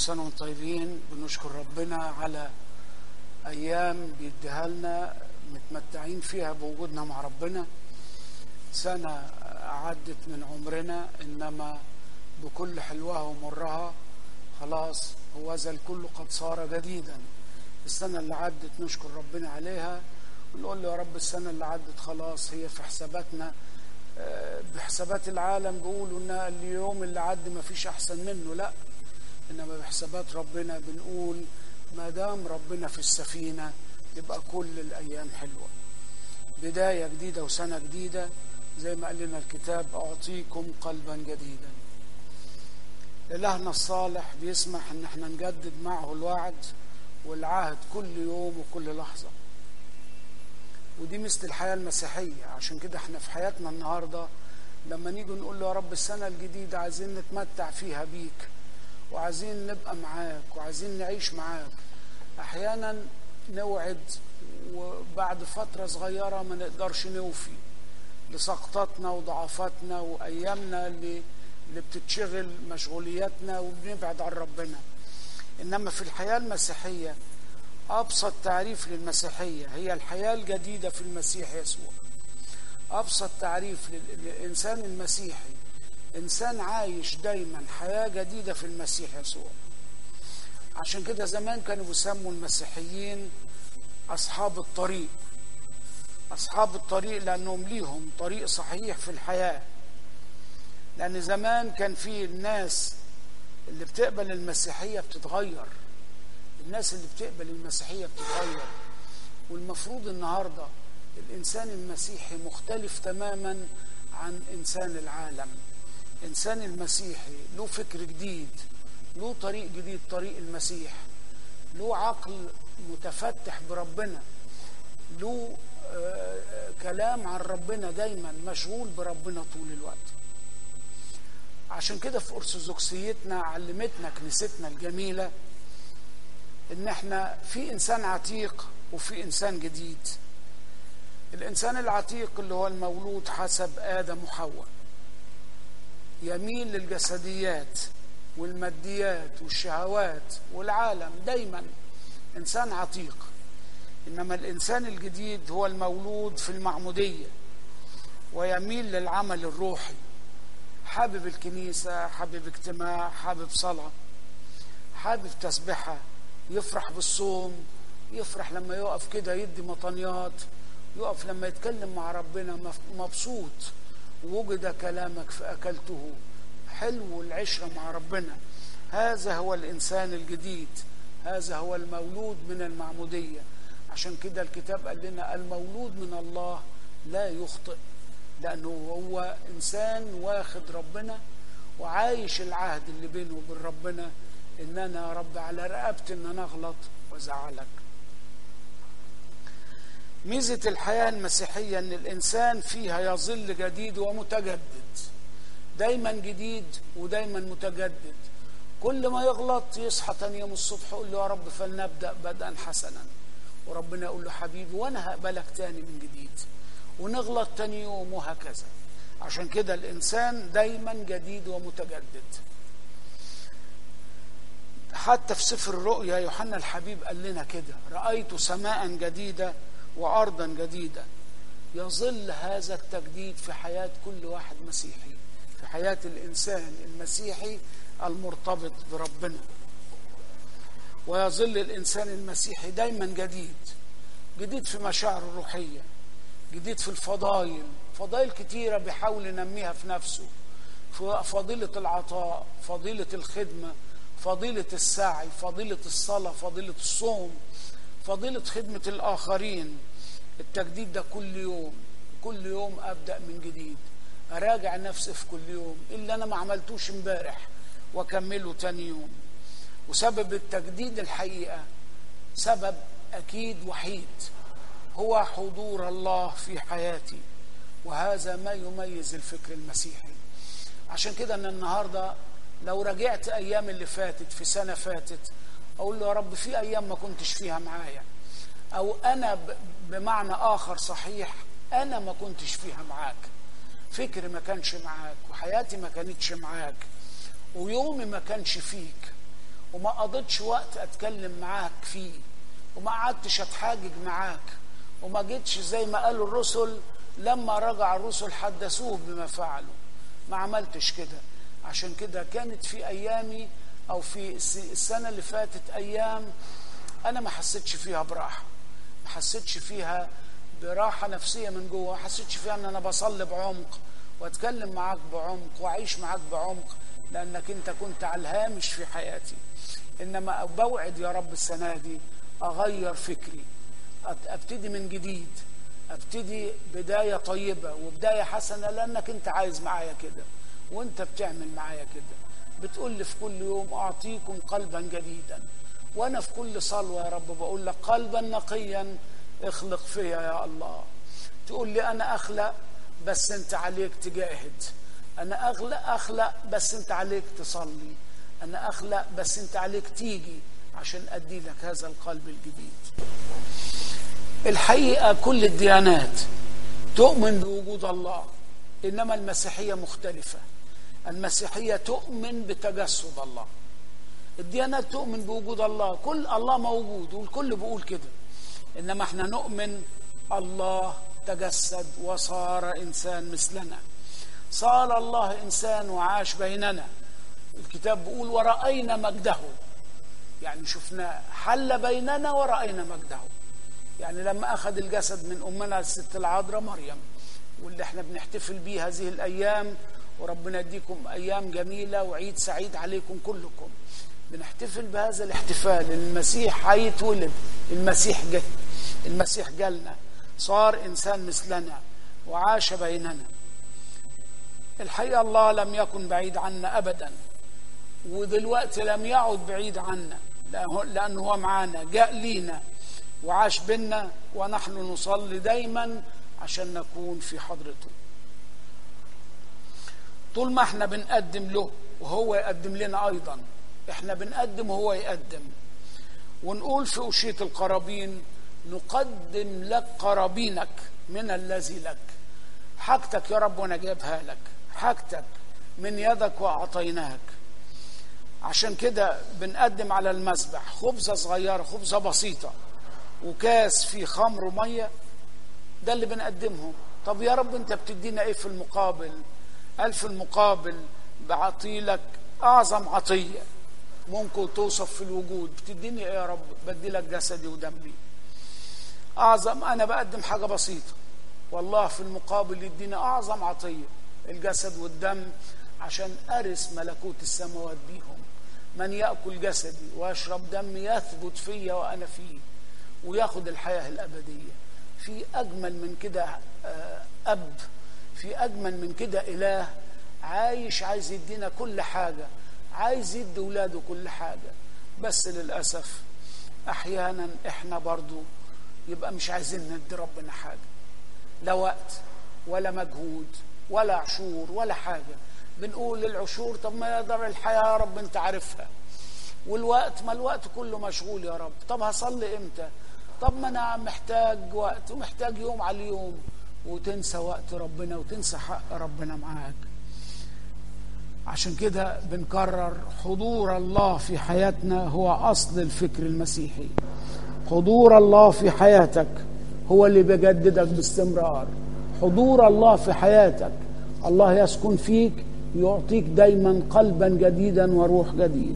سنة وانتم طيبين بنشكر ربنا على أيام بيديها لنا متمتعين فيها بوجودنا مع ربنا سنة عدت من عمرنا إنما بكل حلوها ومرها خلاص هو ذا الكل قد صار جديدا السنة اللي عدت نشكر ربنا عليها ونقول له يا رب السنة اللي عدت خلاص هي في حساباتنا آه، بحسابات العالم بيقولوا ان اليوم اللي عد ما فيش احسن منه لا انما بحسابات ربنا بنقول ما دام ربنا في السفينة يبقى كل الايام حلوة بداية جديدة وسنة جديدة زي ما قال لنا الكتاب اعطيكم قلبا جديدا إلهنا الصالح بيسمح ان احنا نجدد معه الوعد والعهد كل يوم وكل لحظة ودي مثل الحياة المسيحية عشان كده احنا في حياتنا النهاردة لما نيجي نقول له يا رب السنة الجديدة عايزين نتمتع فيها بيك وعايزين نبقى معاك وعايزين نعيش معاك احيانا نوعد وبعد فترة صغيرة ما نقدرش نوفي لسقطاتنا وضعفاتنا وايامنا اللي اللي بتتشغل مشغولياتنا وبنبعد عن ربنا انما في الحياه المسيحيه ابسط تعريف للمسيحيه هي الحياه الجديده في المسيح يسوع ابسط تعريف لل- للانسان المسيحي انسان عايش دايما حياه جديده في المسيح يسوع عشان كده زمان كانوا بيسموا المسيحيين اصحاب الطريق اصحاب الطريق لانهم ليهم طريق صحيح في الحياه لأن زمان كان في الناس اللي بتقبل المسيحية بتتغير الناس اللي بتقبل المسيحية بتتغير والمفروض النهاردة الإنسان المسيحي مختلف تماما عن إنسان العالم إنسان المسيحي له فكر جديد له طريق جديد طريق المسيح له عقل متفتح بربنا له آه، آه، كلام عن ربنا دايما مشغول بربنا طول الوقت عشان كده في أرثوذكسيتنا علمتنا كنيستنا الجميلة إن إحنا في إنسان عتيق وفي إنسان جديد الإنسان العتيق اللي هو المولود حسب آدم وحواء يميل للجسديات والماديات والشهوات والعالم دايما إنسان عتيق إنما الإنسان الجديد هو المولود في المعمودية ويميل للعمل الروحي حابب الكنيسة حابب اجتماع حابب صلاة حابب تسبحة يفرح بالصوم يفرح لما يقف كده يدي مطنيات يقف لما يتكلم مع ربنا مف- مبسوط وجد كلامك فأكلته حلو العشرة مع ربنا هذا هو الإنسان الجديد هذا هو المولود من المعمودية عشان كده الكتاب قال لنا المولود من الله لا يخطئ لأنه هو إنسان واخد ربنا وعايش العهد اللي بينه وبين ربنا إن أنا يا رب على رقبتي إن أنا أغلط وأزعلك ميزة الحياة المسيحية إن الإنسان فيها يظل جديد ومتجدد دايما جديد ودايما متجدد كل ما يغلط يصحى تاني يوم الصبح يقول له يا رب فلنبدأ بدءا حسنا وربنا يقول له حبيبي وأنا هقبلك تاني من جديد ونغلط تاني يوم وهكذا عشان كده الإنسان دايما جديد ومتجدد حتى في سفر الرؤيا يوحنا الحبيب قال لنا كده رأيت سماء جديدة وأرضا جديدة يظل هذا التجديد في حياة كل واحد مسيحي في حياة الإنسان المسيحي المرتبط بربنا ويظل الإنسان المسيحي دايما جديد جديد في مشاعره الروحية جديد في الفضائل فضائل كتيرة بيحاول ينميها في نفسه ف- فضيلة العطاء فضيلة الخدمة فضيلة السعي فضيلة الصلاة فضيلة الصوم فضيلة خدمة الآخرين التجديد ده كل يوم كل يوم أبدأ من جديد أراجع نفسي في كل يوم اللي أنا ما عملتوش امبارح وأكمله تاني يوم وسبب التجديد الحقيقة سبب أكيد وحيد هو حضور الله في حياتي وهذا ما يميز الفكر المسيحي عشان كده أنا النهاردة لو رجعت أيام اللي فاتت في سنة فاتت أقول له يا رب في أيام ما كنتش فيها معايا أو أنا ب- بمعنى آخر صحيح أنا ما كنتش فيها معاك فكري ما كانش معاك وحياتي ما كانتش معاك ويومي ما كانش فيك وما قضيتش وقت اتكلم معاك فيه وما قعدتش اتحاجج معاك وما جيتش زي ما قالوا الرسل لما رجع الرسل حدثوه بما فعلوا ما عملتش كده عشان كده كانت في ايامي او في السنه اللي فاتت ايام انا ما حسيتش فيها براحه ما حسيتش فيها براحه نفسيه من جوه ما حسيتش فيها ان انا بصلي بعمق واتكلم معاك بعمق واعيش معاك بعمق لانك انت كنت على الهامش في حياتي انما بوعد يا رب السنه دي اغير فكري ابتدي من جديد ابتدي بدايه طيبه وبدايه حسنه لانك انت عايز معايا كده وانت بتعمل معايا كده بتقول لي في كل يوم اعطيكم قلبا جديدا وانا في كل صلوه يا رب بقول لك قلبا نقيا اخلق فيا يا الله تقول لي انا اخلق بس انت عليك تجاهد انا اخلق اخلق بس انت عليك تصلي انا اخلق بس انت عليك تيجي عشان ادي لك هذا القلب الجديد الحقيقه كل الديانات تؤمن بوجود الله انما المسيحيه مختلفه المسيحيه تؤمن بتجسد الله الديانات تؤمن بوجود الله كل الله موجود والكل بيقول كده انما احنا نؤمن الله تجسد وصار انسان مثلنا صار الله انسان وعاش بيننا الكتاب بيقول ورأينا مجده يعني شفنا حل بيننا ورأينا مجده يعني لما أخذ الجسد من أمنا الست العذراء مريم واللي احنا بنحتفل بيه هذه الأيام وربنا يديكم أيام جميلة وعيد سعيد عليكم كلكم بنحتفل بهذا الاحتفال المسيح هيتولد المسيح جه المسيح جالنا صار إنسان مثلنا وعاش بيننا الحقيقة الله لم يكن بعيد عنا أبدا ودلوقتي لم يعد بعيد عنا لأنه هو معانا جاء لينا وعاش بينا ونحن نصلي دايما عشان نكون في حضرته طول ما احنا بنقدم له وهو يقدم لنا ايضا احنا بنقدم وهو يقدم ونقول في أشية القرابين نقدم لك قرابينك من الذي لك حاجتك يا رب وانا جايبها لك حاجتك من يدك واعطيناك عشان كده بنقدم على المذبح خبزة صغيرة خبزة بسيطة وكاس فيه خمر ومية ده اللي بنقدمهم طب يا رب انت بتدينا ايه في المقابل قال في المقابل بعطيلك اعظم عطية ممكن توصف في الوجود بتديني ايه يا رب بدي لك جسدي ودمي اعظم انا بقدم حاجة بسيطة والله في المقابل يدينا اعظم عطية الجسد والدم عشان ارث ملكوت السماوات بيهم من ياكل جسدي ويشرب دمي يثبت فيا وانا فيه وياخد الحياه الابديه في اجمل من كده اب في اجمل من كده اله عايش عايز يدينا كل حاجه عايز يدي ولاده كل حاجه بس للاسف احيانا احنا برضو يبقى مش عايزين ندي ربنا حاجه لا وقت ولا مجهود ولا عشور ولا حاجه بنقول للعشور طب ما يقدر الحياه يا رب انت عارفها والوقت ما الوقت كله مشغول يا رب طب هصلي امتى طب ما انا محتاج وقت ومحتاج يوم على اليوم وتنسى وقت ربنا وتنسى حق ربنا معاك عشان كده بنكرر حضور الله في حياتنا هو اصل الفكر المسيحي حضور الله في حياتك هو اللي بيجددك باستمرار حضور الله في حياتك الله يسكن فيك يعطيك دايما قلبا جديدا وروح جديد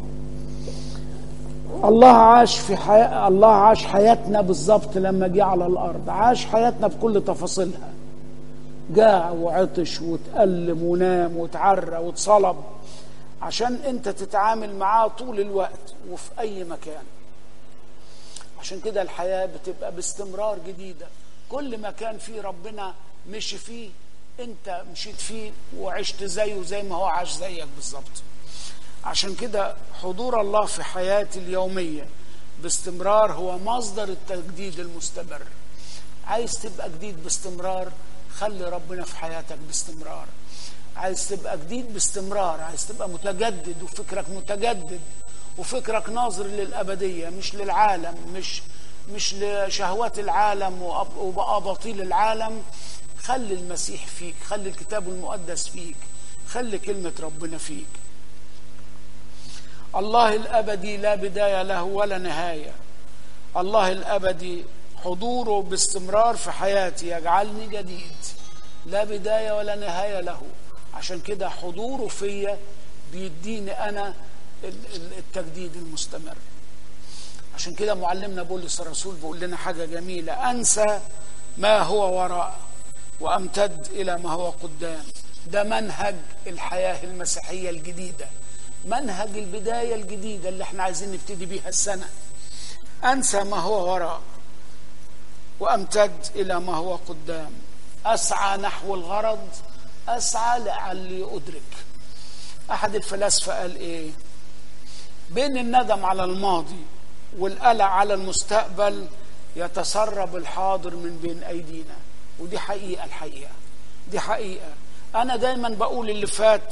الله عاش في حياة الله عاش حياتنا بالظبط لما جه على الارض عاش حياتنا بكل تفاصيلها جاع وعطش وتألم ونام وتعرى واتصلب عشان انت تتعامل معاه طول الوقت وفي اي مكان عشان كده الحياة بتبقى باستمرار جديدة كل مكان فيه ربنا مشي فيه انت مشيت فيه وعشت زيه زي ما هو عاش زيك بالظبط عشان كده حضور الله في حياتي اليومية باستمرار هو مصدر التجديد المستمر عايز تبقى جديد باستمرار خلي ربنا في حياتك باستمرار عايز تبقى جديد باستمرار عايز تبقى متجدد وفكرك متجدد وفكرك ناظر للأبدية مش للعالم مش مش لشهوات العالم وأباطيل العالم خلي المسيح فيك خلي الكتاب المقدس فيك خلي كلمة ربنا فيك الله الابدي لا بدايه له ولا نهايه الله الابدي حضوره باستمرار في حياتي يجعلني جديد لا بدايه ولا نهايه له عشان كده حضوره فيا بيديني انا التجديد المستمر عشان كده معلمنا بولس الرسول بيقول لنا حاجه جميله انسى ما هو وراء وامتد الى ما هو قدام ده منهج الحياه المسيحيه الجديده منهج البدايه الجديده اللي احنا عايزين نبتدي بيها السنه انسى ما هو وراء وامتد الى ما هو قدام اسعى نحو الغرض اسعى لعلي ادرك احد الفلاسفه قال ايه بين الندم على الماضي والقلق على المستقبل يتسرب الحاضر من بين ايدينا ودي حقيقه الحقيقه دي حقيقه انا دايما بقول اللي فات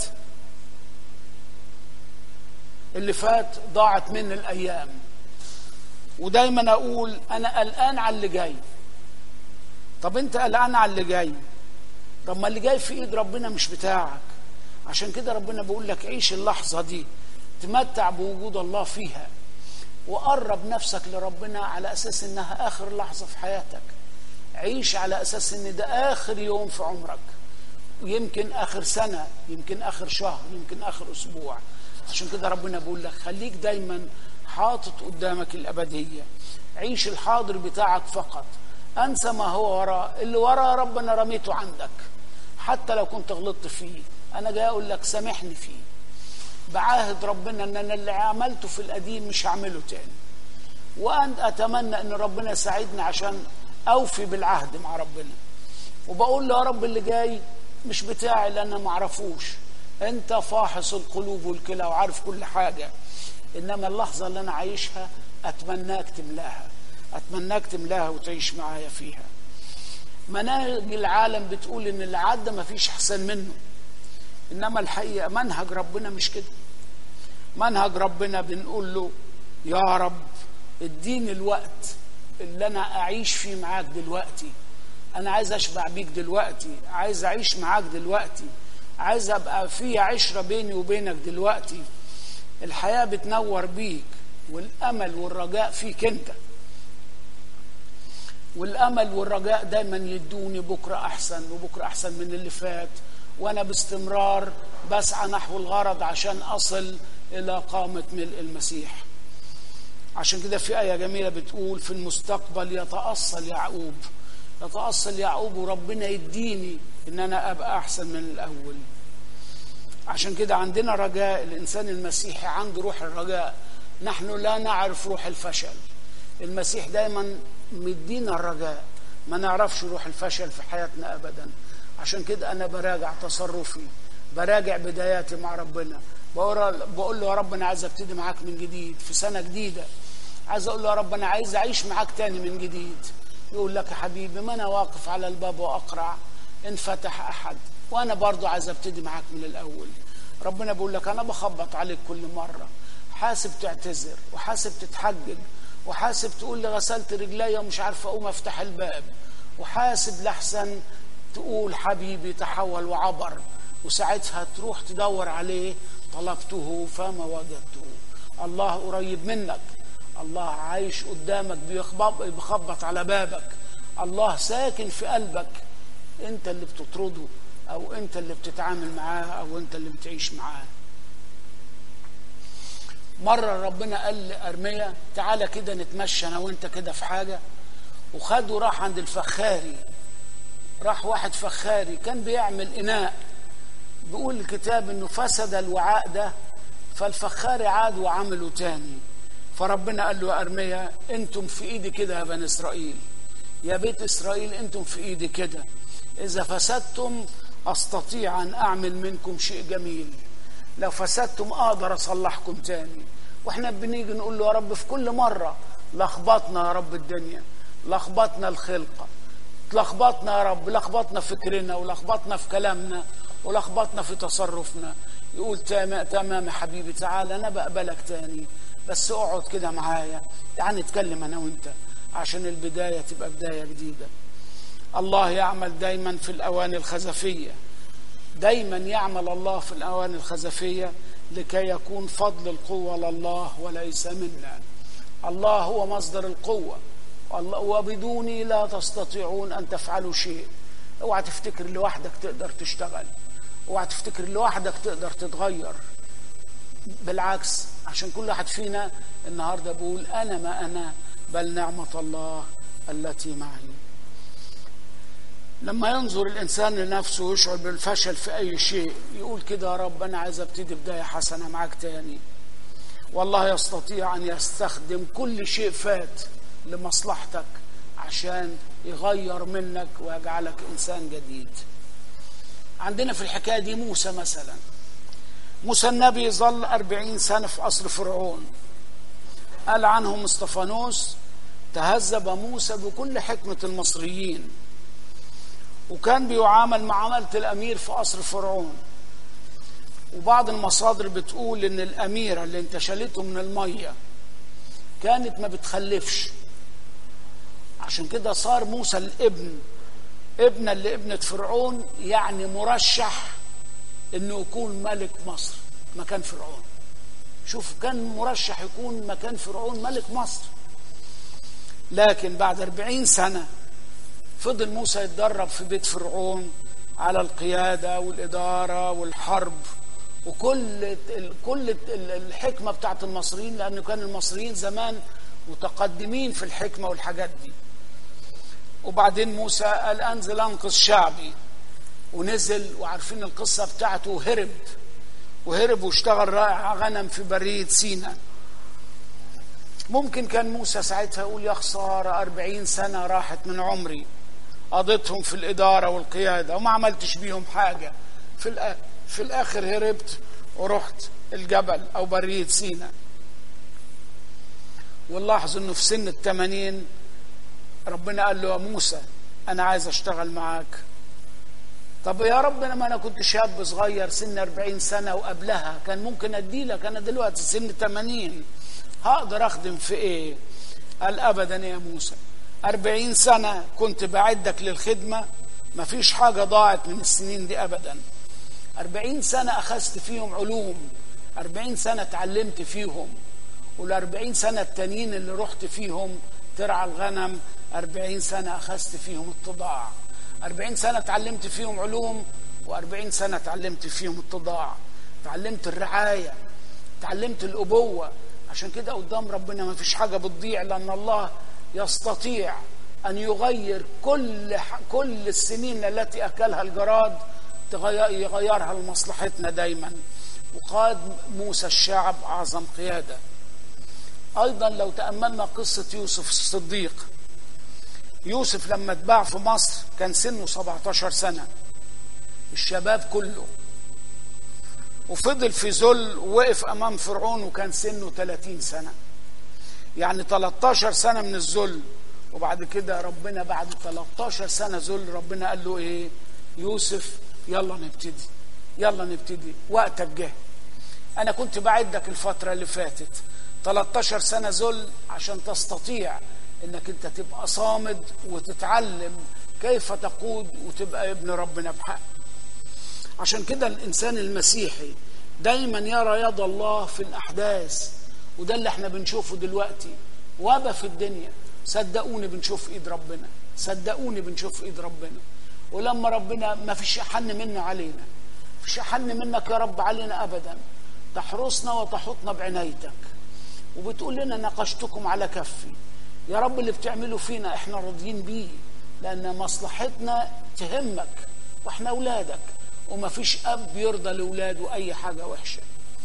اللي فات ضاعت مني الايام ودايما اقول انا قلقان على اللي جاي طب انت قلقان على اللي جاي طب ما اللي جاي في ايد ربنا مش بتاعك عشان كده ربنا بيقول لك عيش اللحظه دي تمتع بوجود الله فيها وقرب نفسك لربنا على اساس انها اخر لحظه في حياتك عيش على اساس ان ده اخر يوم في عمرك يمكن اخر سنه يمكن اخر شهر يمكن اخر اسبوع عشان كده ربنا بيقول لك خليك دايما حاطط قدامك الابديه عيش الحاضر بتاعك فقط انسى ما هو وراء اللي وراء ربنا رميته عندك حتى لو كنت غلطت فيه انا جاي اقول لك سامحني فيه بعاهد ربنا ان انا اللي عملته في القديم مش هعمله تاني وانا اتمنى ان ربنا يساعدني عشان اوفي بالعهد مع ربنا وبقول له يا رب اللي جاي مش بتاعي لان انا ما اعرفوش انت فاحص القلوب والكلى وعارف كل حاجه انما اللحظه اللي انا عايشها اتمناك تملاها اتمناك تملاها وتعيش معايا فيها مناهج العالم بتقول ان اللي عدى ما فيش احسن منه انما الحقيقه منهج ربنا مش كده منهج ربنا بنقول له يا رب اديني الوقت اللي انا اعيش فيه معاك دلوقتي انا عايز اشبع بيك دلوقتي عايز اعيش معاك دلوقتي عايز ابقى في عشره بيني وبينك دلوقتي الحياه بتنور بيك والامل والرجاء فيك انت والامل والرجاء دايما يدوني بكره احسن وبكره احسن من اللي فات وانا باستمرار بسعى نحو الغرض عشان اصل الى قامه ملء المسيح عشان كده في ايه جميله بتقول في المستقبل يتاصل يعقوب يتاصل يعقوب وربنا يديني ان انا ابقى احسن من الاول عشان كده عندنا رجاء الانسان المسيحي عنده روح الرجاء نحن لا نعرف روح الفشل المسيح دايما مدينا الرجاء ما نعرفش روح الفشل في حياتنا ابدا عشان كده انا براجع تصرفي براجع بداياتي مع ربنا بقول له يا رب انا عايز ابتدي معاك من جديد في سنه جديده عايز اقول له يا رب انا عايز اعيش معاك تاني من جديد يقول لك يا حبيبي ما انا واقف على الباب واقرع ان فتح احد وانا برضو عايز ابتدي معاك من الاول ربنا بيقول لك انا بخبط عليك كل مره حاسب تعتذر وحاسب تتحجج وحاسب تقول لي غسلت رجلي ومش عارف اقوم افتح الباب وحاسب لحسن تقول حبيبي تحول وعبر وساعتها تروح تدور عليه طلبته فما وجدته الله قريب منك الله عايش قدامك بيخبط على بابك الله ساكن في قلبك انت اللي بتطرده او انت اللي بتتعامل معاه او انت اللي بتعيش معاه مرة ربنا قال لأرميا تعالى كده نتمشى أنا وأنت كده في حاجة وخده وراح عند الفخاري راح واحد فخاري كان بيعمل إناء بيقول الكتاب إنه فسد الوعاء ده فالفخاري عاد وعمله تاني فربنا قال له يا أرميا أنتم في إيدي كده يا بني إسرائيل يا بيت إسرائيل أنتم في إيدي كده إذا فسدتم أستطيع أن أعمل منكم شيء جميل لو فسدتم اقدر اصلحكم تاني واحنا بنيجي نقول له يا رب في كل مره لخبطنا يا رب الدنيا لخبطنا الخلقه لخبطنا يا رب لخبطنا فكرنا ولخبطنا في كلامنا ولخبطنا في تصرفنا يقول تمام تمام يا حبيبي تعالى انا بقبلك تاني بس اقعد كده معايا تعال نتكلم انا وانت عشان البدايه تبقى بدايه جديده الله يعمل دايما في الاواني الخزفيه دايما يعمل الله في الاواني الخزفيه لكي يكون فضل القوة لله وليس منا الله هو مصدر القوة وبدوني لا تستطيعون أن تفعلوا شيء اوعى تفتكر لوحدك تقدر تشتغل اوعى تفتكر لوحدك تقدر تتغير بالعكس عشان كل واحد فينا النهارده بيقول انا ما انا بل نعمه الله التي معي لما ينظر الانسان لنفسه ويشعر بالفشل في اي شيء يقول كده يا رب انا عايز ابتدي بدايه حسنه معاك تاني والله يستطيع ان يستخدم كل شيء فات لمصلحتك عشان يغير منك ويجعلك انسان جديد عندنا في الحكايه دي موسى مثلا موسى النبي ظل أربعين سنة في قصر فرعون قال عنهم استفانوس تهذب موسى بكل حكمة المصريين وكان بيعامل معاملة الأمير في قصر فرعون وبعض المصادر بتقول إن الأميرة اللي انتشلته من المية كانت ما بتخلفش عشان كده صار موسى الابن ابنا لابنة فرعون يعني مرشح انه يكون ملك مصر مكان فرعون شوف كان مرشح يكون مكان فرعون ملك مصر لكن بعد أربعين سنة فضل موسى يتدرب في بيت فرعون على القيادة والإدارة والحرب وكل كل الحكمة بتاعت المصريين لأنه كان المصريين زمان متقدمين في الحكمة والحاجات دي وبعدين موسى قال أنزل أنقذ شعبي ونزل وعارفين القصة بتاعته وهرب وهرب واشتغل رائع غنم في برية سينا ممكن كان موسى ساعتها يقول يا خسارة أربعين سنة راحت من عمري قضيتهم في الإدارة والقيادة وما عملتش بيهم حاجة في, في الآخر هربت ورحت الجبل أو برية سينا ونلاحظ انه في سن الثمانين ربنا قال له يا موسى انا عايز اشتغل معاك طب يا رب انا ما انا كنت شاب صغير سن 40 سنه وقبلها كان ممكن ادي لك انا دلوقتي سن 80 هقدر اخدم في ايه قال ابدا يا موسى 40 سنه كنت بعدك للخدمه ما فيش حاجه ضاعت من السنين دي ابدا 40 سنه اخذت فيهم علوم 40 سنه اتعلمت فيهم وال40 سنه التانيين اللي رحت فيهم ترعى الغنم أربعين سنة أخذت فيهم التضاع أربعين سنة تعلمت فيهم علوم وأربعين سنة تعلمت فيهم التضاع تعلمت الرعاية تعلمت الأبوة عشان كده قدام ربنا ما فيش حاجة بتضيع لأن الله يستطيع أن يغير كل كل السنين التي أكلها الجراد يغيرها لمصلحتنا دايما وقاد موسى الشعب أعظم قيادة أيضا لو تأملنا قصة يوسف الصديق يوسف لما اتباع في مصر كان سنه 17 سنة الشباب كله وفضل في ذل ووقف أمام فرعون وكان سنه 30 سنة يعني 13 سنة من الذل وبعد كده ربنا بعد 13 سنة ذل ربنا قال له إيه يوسف يلا نبتدي يلا نبتدي وقتك جه أنا كنت بعدك الفترة اللي فاتت 13 سنة ذل عشان تستطيع انك انت تبقى صامد وتتعلم كيف تقود وتبقى ابن ربنا بحق عشان كده الانسان المسيحي دايما يرى يد الله في الاحداث وده اللي احنا بنشوفه دلوقتي وابا في الدنيا صدقوني بنشوف ايد ربنا صدقوني بنشوف ايد ربنا ولما ربنا ما فيش حن منه علينا فيش حن منك يا رب علينا ابدا تحرسنا وتحطنا بعنايتك وبتقول لنا ناقشتكم على كفي يا رب اللي بتعمله فينا احنا راضيين بيه لان مصلحتنا تهمك واحنا اولادك وما فيش اب يرضى لاولاده اي حاجه وحشه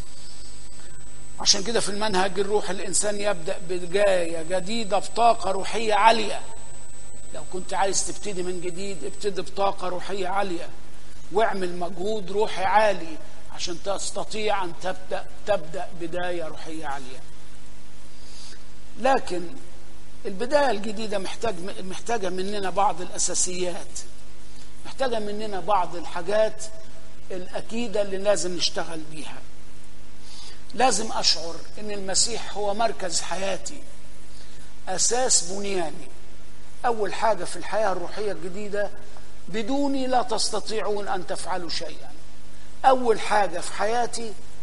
عشان كده في المنهج الروح الانسان يبدا بدايه جديده بطاقه روحيه عاليه لو كنت عايز تبتدي من جديد ابتدي بطاقه روحيه عاليه واعمل مجهود روحي عالي عشان تستطيع ان تبدا تبدا بدايه روحيه عاليه لكن البداية الجديدة محتاج محتاجة مننا بعض الأساسيات محتاجة مننا بعض الحاجات الأكيدة اللي لازم نشتغل بيها لازم أشعر أن المسيح هو مركز حياتي أساس بنياني أول حاجة في الحياة الروحية الجديدة بدوني لا تستطيعون أن تفعلوا شيئا أول حاجة في حياتي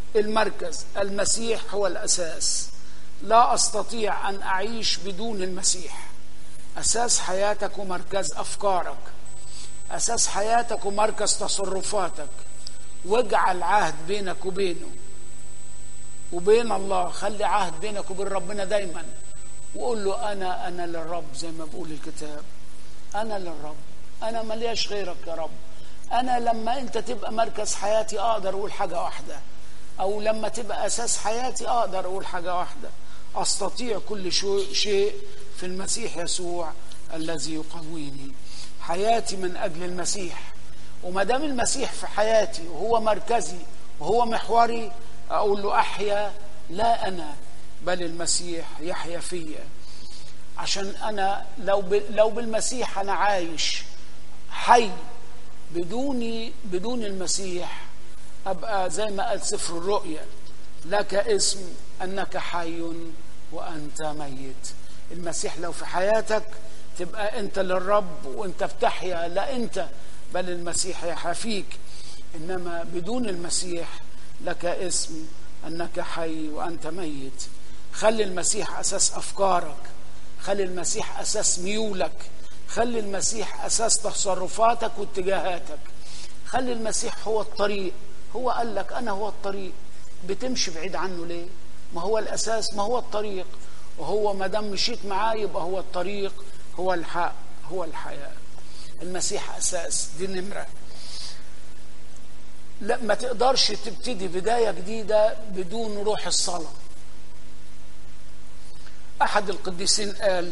المركز المسيح هو الأساس لا أستطيع أن أعيش بدون المسيح أساس حياتك ومركز أفكارك أساس حياتك ومركز تصرفاتك واجعل عهد بينك وبينه وبين الله خلي عهد بينك وبين ربنا دايما وقول له أنا أنا للرب زي ما بقول الكتاب أنا للرب أنا ملياش غيرك يا رب أنا لما أنت تبقى مركز حياتي أقدر أقول حاجة واحدة أو لما تبقى أساس حياتي أقدر أقول حاجة واحدة أستطيع كل شيء في المسيح يسوع الذي يقويني حياتي من أجل المسيح وما دام المسيح في حياتي وهو مركزي وهو محوري أقول له أحيا لا أنا بل المسيح يحيا فيا عشان أنا لو لو بالمسيح أنا عايش حي بدوني بدون المسيح أبقى زي ما قال سفر الرؤيا لك اسم أنك حي وأنت ميت المسيح لو في حياتك تبقى أنت للرب وأنت بتحيا لا أنت بل المسيح يحيا فيك إنما بدون المسيح لك اسم أنك حي وأنت ميت خلي المسيح أساس أفكارك خلي المسيح أساس ميولك خلي المسيح أساس تصرفاتك واتجاهاتك خلي المسيح هو الطريق هو قال لك أنا هو الطريق بتمشي بعيد عنه ليه ما هو الأساس ما هو الطريق وهو ما دام مشيت معاه يبقى هو الطريق هو الحق هو الحياة المسيح أساس دي نمرة لا ما تقدرش تبتدي بداية جديدة بدون روح الصلاة أحد القديسين قال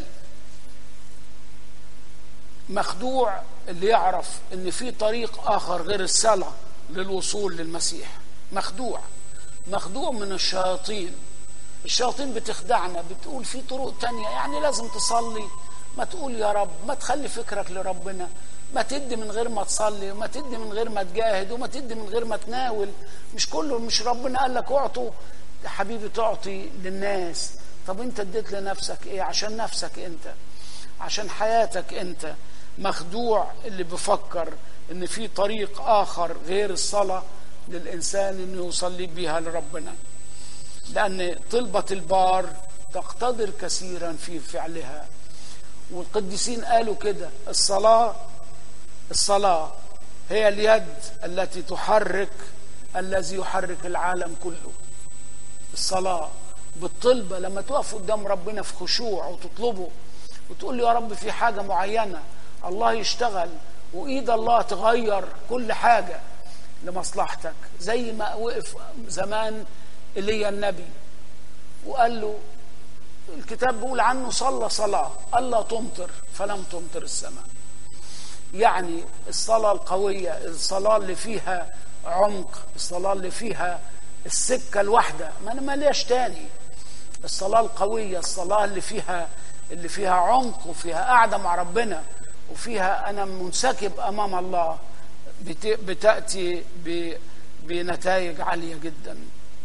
مخدوع اللي يعرف ان في طريق اخر غير الصلاه للوصول للمسيح مخدوع مخدوع من الشياطين الشياطين بتخدعنا بتقول في طرق تانية يعني لازم تصلي ما تقول يا رب ما تخلي فكرك لربنا ما تدي من غير ما تصلي وما تدي من غير ما تجاهد وما تدي من غير ما تناول مش كله مش ربنا قال لك اعطوا يا حبيبي تعطي للناس طب انت اديت لنفسك ايه عشان نفسك انت عشان حياتك انت مخدوع اللي بفكر ان في طريق اخر غير الصلاه للانسان انه يصلي بها لربنا لان طلبه البار تقتدر كثيرا في فعلها والقديسين قالوا كده الصلاه الصلاه هي اليد التي تحرك الذي يحرك العالم كله الصلاه بالطلبه لما تقف قدام ربنا في خشوع وتطلبه وتقول له يا رب في حاجه معينه الله يشتغل وايد الله تغير كل حاجه لمصلحتك زي ما وقف زمان ايليا النبي وقال له الكتاب بيقول عنه صلى صلاه الا تمطر فلم تمطر السماء يعني الصلاه القويه الصلاه اللي فيها عمق الصلاه اللي فيها السكه الواحده ما انا ماليش تاني الصلاه القويه الصلاه اللي فيها اللي فيها عمق وفيها قعده مع ربنا وفيها انا منسكب امام الله بتاتي بنتائج عاليه جدا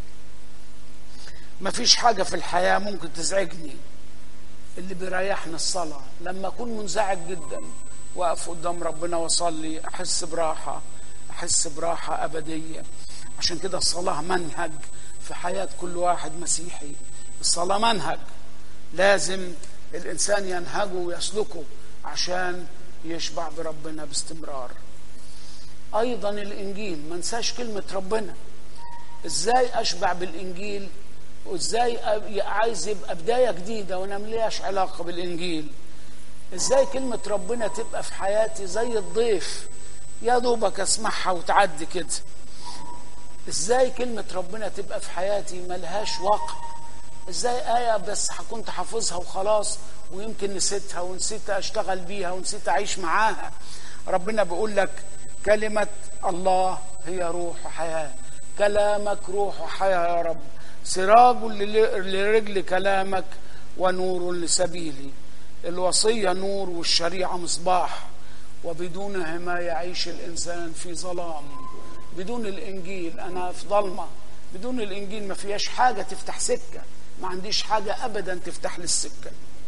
ما فيش حاجه في الحياه ممكن تزعجني اللي بيريحني الصلاه لما اكون منزعج جدا واقف قدام ربنا واصلي احس براحه احس براحه ابديه عشان كده الصلاه منهج في حياه كل واحد مسيحي الصلاه منهج لازم الانسان ينهجه ويسلكه عشان يشبع بربنا باستمرار ايضا الانجيل ما انساش كلمه ربنا ازاي اشبع بالانجيل وازاي عايز يبقى بدايه جديده وانا ملياش علاقه بالانجيل ازاي كلمه ربنا تبقى في حياتي زي الضيف يا دوبك اسمعها وتعدي كده ازاي كلمه ربنا تبقى في حياتي ملهاش وقت ازاي آية بس كنت حافظها وخلاص ويمكن نسيتها ونسيت اشتغل بيها ونسيت اعيش معاها ربنا بيقول لك كلمة الله هي روح وحياة كلامك روح وحياة يا رب سراج لرجل كلامك ونور لسبيلي الوصية نور والشريعة مصباح وبدونها ما يعيش الإنسان في ظلام بدون الإنجيل أنا في ضلمة بدون الإنجيل ما فيهاش حاجة تفتح سكة ما عنديش حاجة أبدا تفتح لي السكة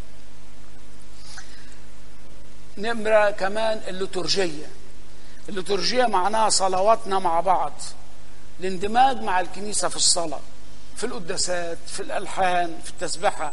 نمرة كمان الليتورجية الليتورجية معناها صلواتنا مع بعض الاندماج مع الكنيسة في الصلاة في القداسات في الألحان في التسبحة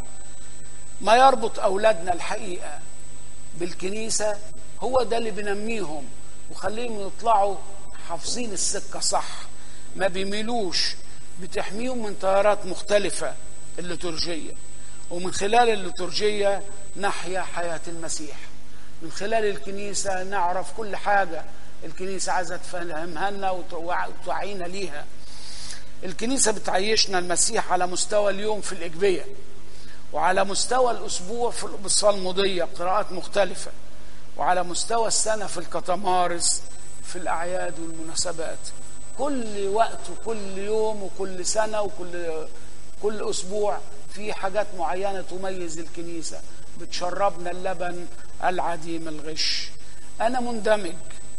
ما يربط أولادنا الحقيقة بالكنيسة هو ده اللي بنميهم وخليهم يطلعوا حافظين السكة صح ما بيميلوش بتحميهم من تيارات مختلفة الليتورجية ومن خلال الليتورجية نحيا حياة المسيح من خلال الكنيسة نعرف كل حاجة الكنيسة عايزة تفهمها لنا وتوعينا ليها الكنيسة بتعيشنا المسيح على مستوى اليوم في الإجبية وعلى مستوى الأسبوع في الصلمودية قراءات مختلفة وعلى مستوى السنة في الكتمارس في الأعياد والمناسبات كل وقت وكل يوم وكل سنة وكل كل أسبوع في حاجات معينة تميز الكنيسة بتشربنا اللبن العديم الغش أنا مندمج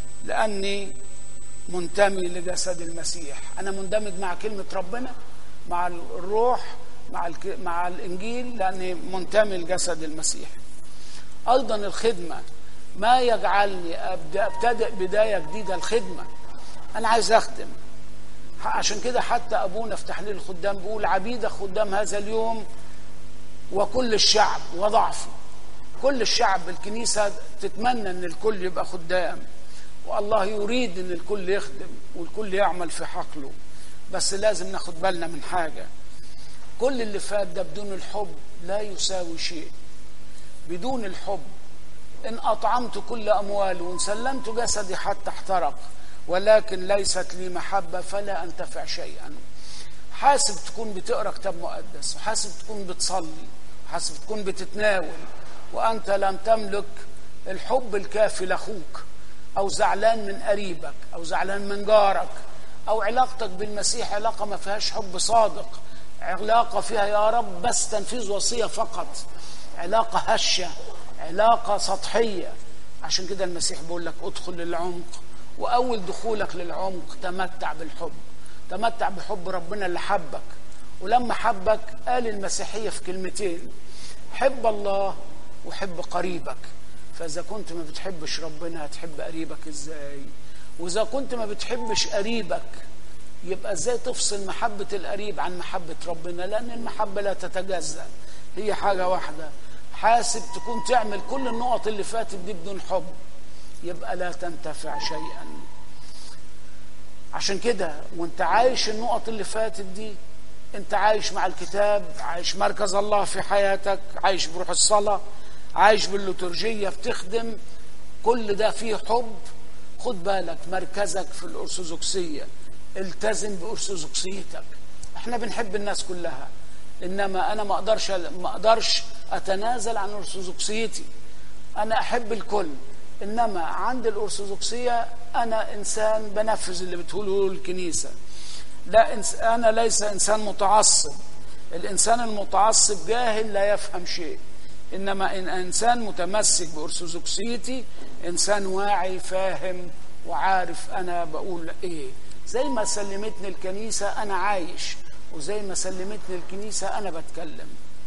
لأني منتمي لجسد المسيح أنا مندمج مع كلمة ربنا مع الروح مع الك... مع الإنجيل لأني منتمي لجسد المسيح أيضا الخدمة ما يجعلني أبدأ أبتدئ بداية جديدة الخدمة أنا عايز أخدم عشان كده حتى أبونا في تحليل الخدام بيقول عبيد خدام هذا اليوم وكل الشعب وضعفه كل الشعب الكنيسة تتمنى أن الكل يبقى خدام والله يريد أن الكل يخدم والكل يعمل في حقله بس لازم ناخد بالنا من حاجة كل اللي فات ده بدون الحب لا يساوي شيء بدون الحب إن أطعمت كل أموالي وإن سلمت جسدي حتى احترق ولكن ليست لي محبة فلا أنتفع شيئا حاسب تكون بتقرأ كتاب مقدس وحاسب تكون بتصلي وحاسب تكون بتتناول وأنت لم تملك الحب الكافي لأخوك أو زعلان من قريبك أو زعلان من جارك أو علاقتك بالمسيح علاقة ما فيهاش حب صادق علاقة فيها يا رب بس تنفيذ وصية فقط علاقة هشة علاقة سطحية عشان كده المسيح بيقول لك ادخل للعمق وأول دخولك للعمق تمتع بالحب تمتع بحب ربنا اللي حبك ولما حبك قال المسيحية في كلمتين حب الله وحب قريبك فإذا كنت ما بتحبش ربنا هتحب قريبك إزاي وإذا كنت ما بتحبش قريبك يبقى إزاي تفصل محبة القريب عن محبة ربنا لأن المحبة لا تتجزأ هي حاجة واحدة حاسب تكون تعمل كل النقط اللي فاتت دي بدون حب يبقى لا تنتفع شيئا عشان كده وانت عايش النقط اللي فاتت دي انت عايش مع الكتاب عايش مركز الله في حياتك عايش بروح الصلاة عايش بالليتورجية بتخدم كل ده فيه حب خد بالك مركزك في الأرثوذكسية التزم بأرثوذكسيتك احنا بنحب الناس كلها انما انا ما اقدرش ما اقدرش اتنازل عن ارثوذكسيتي انا احب الكل انما عند الارثوذكسيه انا انسان بنفذ اللي بتقوله الكنيسه لا إنس انا ليس انسان متعصب الانسان المتعصب جاهل لا يفهم شيء انما ان انسان متمسك بارثوذكسيتي انسان واعي فاهم وعارف انا بقول ايه زي ما سلمتني الكنيسه انا عايش وزي ما سلمتني الكنيسه انا بتكلم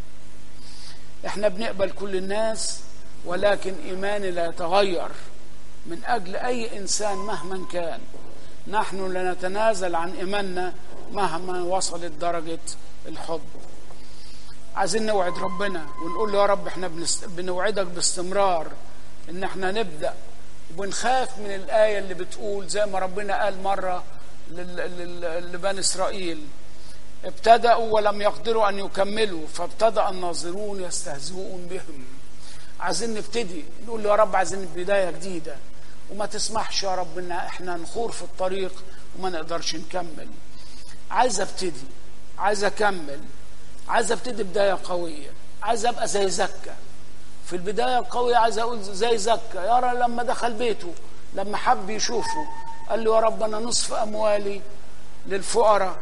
احنا بنقبل كل الناس ولكن ايماني لا يتغير من اجل اي انسان مهما كان نحن لا نتنازل عن ايماننا مهما وصلت درجه الحب عايزين نوعد ربنا ونقول له يا رب احنا بنست... بنوعدك باستمرار ان احنا نبدا وبنخاف من الايه اللي بتقول زي ما ربنا قال مره لل... لل... لبني اسرائيل ابتدأوا ولم يقدروا أن يكملوا فابتدأ الناظرون يستهزئون بهم عايزين نبتدي نقول له يا رب عايزين بداية جديدة وما تسمحش يا رب ان احنا نخور في الطريق وما نقدرش نكمل عايز ابتدي عايز اكمل عايز ابتدي بداية قوية عايز ابقى زي زكا في البداية القوية عايز اقول زي زكا يرى لما دخل بيته لما حب يشوفه قال له يا رب انا نصف اموالي للفقراء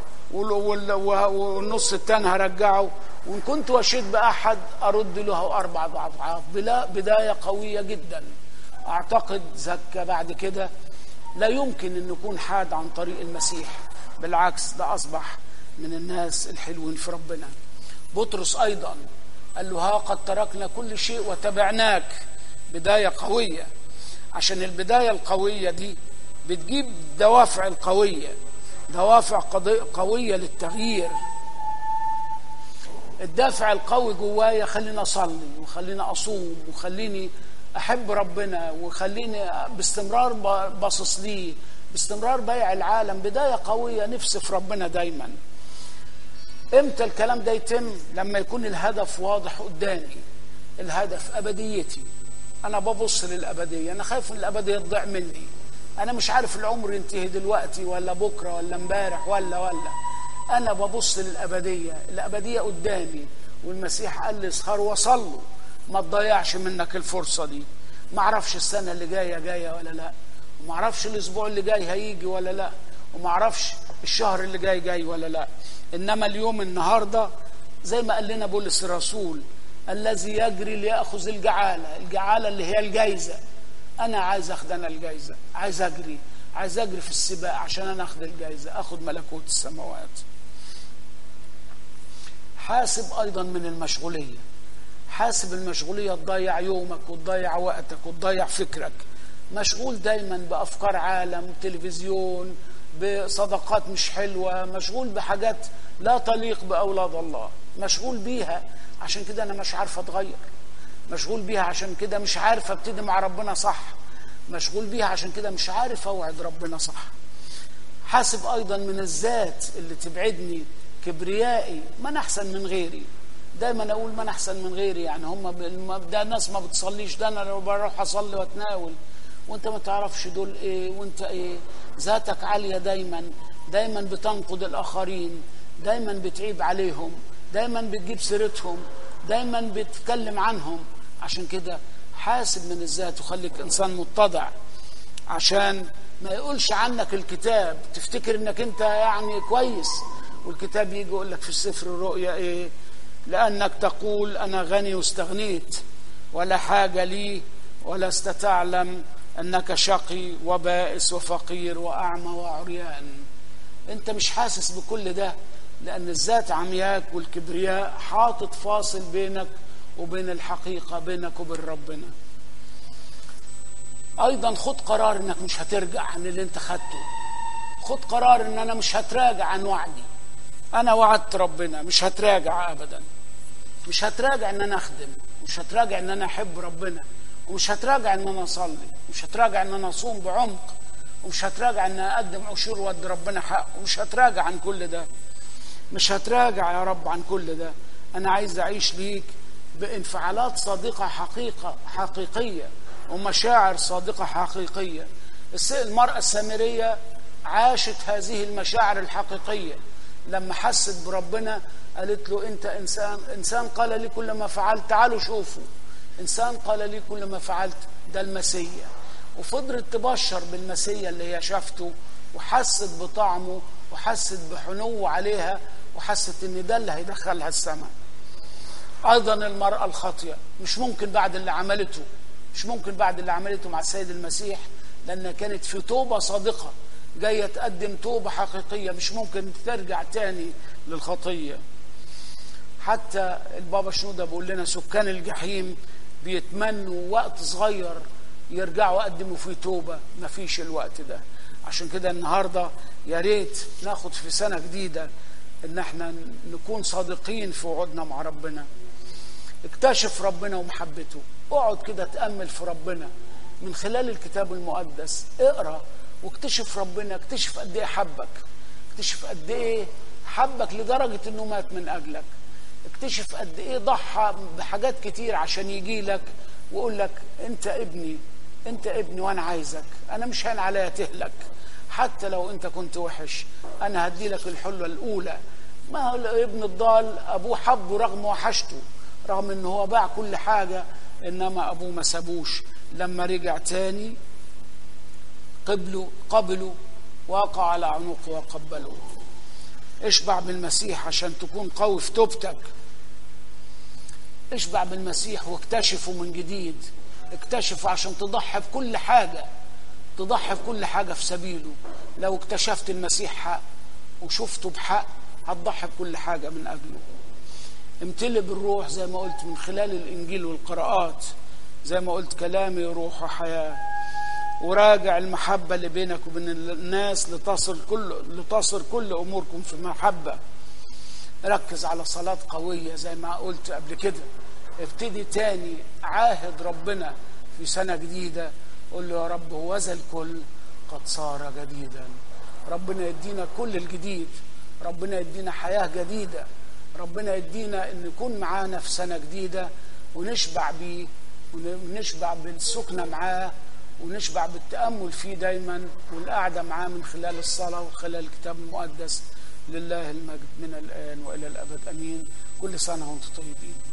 والنص التاني هرجعه وان كنت وشيت باحد ارد له اربع اضعاف بلا بدايه قويه جدا اعتقد زكى بعد كده لا يمكن ان يكون حاد عن طريق المسيح بالعكس ده اصبح من الناس الحلوين في ربنا بطرس ايضا قال له ها قد تركنا كل شيء وتبعناك بدايه قويه عشان البدايه القويه دي بتجيب دوافع القويه دوافع قضي- قوية للتغيير الدافع القوي جوايا خليني اصلي وخليني اصوم وخليني احب ربنا وخليني باستمرار ب- باصص ليه باستمرار بايع العالم بدايه قويه نفسي في ربنا دايما امتى الكلام ده يتم لما يكون الهدف واضح قدامي الهدف ابديتي انا ببص للابديه انا خايف ان الابديه تضيع مني انا مش عارف العمر ينتهي دلوقتي ولا بكره ولا امبارح ولا ولا انا ببص للابديه الابديه قدامي والمسيح قال لي اسهر وصلوا ما تضيعش منك الفرصه دي ما اعرفش السنه اللي جايه جايه ولا لا وما اعرفش الاسبوع اللي جاي هيجي ولا لا وما اعرفش الشهر اللي جاي جاي ولا لا انما اليوم النهارده زي ما قال لنا بولس الرسول الذي يجري ليأخذ الجعالة الجعالة اللي هي الجايزة أنا عايز أخد أنا الجايزة عايز أجري عايز أجري في السباق عشان أنا أخد الجايزة أخد ملكوت السماوات حاسب أيضا من المشغولية حاسب المشغولية تضيع يومك وتضيع وقتك وتضيع فكرك مشغول دايما بأفكار عالم تلفزيون بصداقات مش حلوة مشغول بحاجات لا تليق بأولاد الله مشغول بيها عشان كده أنا مش عارف أتغير مشغول بيها عشان كده مش عارف أبتدي مع ربنا صح مشغول بيها عشان كده مش عارف أوعد ربنا صح حاسب أيضا من الذات اللي تبعدني كبريائي ما أنا أحسن من غيري دايما اقول ما انا احسن من غيري يعني هم ب- ده ناس ما بتصليش ده انا لو بروح اصلي واتناول وانت ما تعرفش دول ايه وانت ايه ذاتك عاليه دايما دايما بتنقد الاخرين دايما بتعيب عليهم دايما بتجيب سيرتهم دايما بتتكلم عنهم عشان كده حاسب من الذات وخليك انسان متضع عشان ما يقولش عنك الكتاب تفتكر انك انت يعني كويس والكتاب يجي يقول لك في السفر الرؤيا ايه لانك تقول انا غني واستغنيت ولا حاجه لي ولست تعلم انك شقي وبائس وفقير واعمى وعريان انت مش حاسس بكل ده لان الذات عمياك والكبرياء حاطط فاصل بينك وبين الحقيقه بينك وبين ربنا ايضا خد قرار انك مش هترجع عن اللي انت خدته خد قرار ان انا مش هتراجع عن وعدي انا وعدت ربنا مش هتراجع ابدا مش هتراجع ان انا اخدم مش هتراجع ان انا احب ربنا ومش هتراجع ان انا اصلي مش هتراجع ان انا اصوم بعمق ومش هتراجع ان انا اقدم عشور وادي ربنا حق ومش هتراجع عن كل ده مش هتراجع يا رب عن كل ده انا عايز اعيش ليك بانفعالات صادقه حقيقه حقيقيه ومشاعر صادقه حقيقيه الس- المراه السامريه عاشت هذه المشاعر الحقيقيه لما حست بربنا قالت له انت انسان انسان قال لي كل ما فعلت تعالوا شوفوا انسان قال لي كل ما فعلت ده المسيا وفضلت تبشر بالمسيا اللي هي شافته وحست بطعمه وحست بحنو عليها وحست ان ده اللي هيدخلها السماء ايضا المراه الخاطيه مش ممكن بعد اللي عملته مش ممكن بعد اللي عملته مع السيد المسيح لانها كانت في توبه صادقه جايه تقدم توبه حقيقيه مش ممكن ترجع تاني للخطيه حتى البابا شنودة بيقول لنا سكان الجحيم بيتمنوا وقت صغير يرجعوا يقدموا فيه توبة مفيش الوقت ده عشان كده النهاردة يا ريت ناخد في سنة جديدة ان احنا نكون صادقين في وعودنا مع ربنا اكتشف ربنا ومحبته اقعد كده تأمل في ربنا من خلال الكتاب المقدس اقرا واكتشف ربنا اكتشف قد ايه حبك اكتشف قد ايه حبك لدرجة انه مات من اجلك اكتشف قد ايه ضحى بحاجات كتير عشان يجي لك ويقول لك انت ابني انت ابني وانا عايزك انا مش هين عليا تهلك حتى لو انت كنت وحش انا هدي لك الحلوه الاولى ما هو ابن الضال ابوه حبه رغم وحشته رغم ان هو باع كل حاجه انما ابوه ما سابوش لما رجع تاني قبلوا قبلوا وقع على عنقه وقبلوه اشبع بالمسيح عشان تكون قوي في توبتك اشبع بالمسيح واكتشفه من جديد اكتشفه عشان تضحي بكل حاجة تضحي بكل حاجة في سبيله لو اكتشفت المسيح حق وشفته بحق هتضحي بكل حاجة من أجله امتلئ بالروح زي ما قلت من خلال الإنجيل والقراءات زي ما قلت كلامي روح وحياة وراجع المحبة اللي بينك وبين الناس لتصل كل لتصل كل أموركم في محبة ركز على صلاة قوية زي ما قلت قبل كده ابتدي تاني عاهد ربنا في سنة جديدة قول له يا رب هوذا الكل قد صار جديدا ربنا يدينا كل الجديد ربنا يدينا حياة جديدة ربنا يدينا ان نكون معانا في سنة جديدة ونشبع بيه ونشبع بالسكنة معاه ونشبع بالتأمل فيه دايما والقعدة معاه من خلال الصلاة وخلال الكتاب المقدس لله المجد من الآن وإلى الأبد أمين كل سنة وانتم طيبين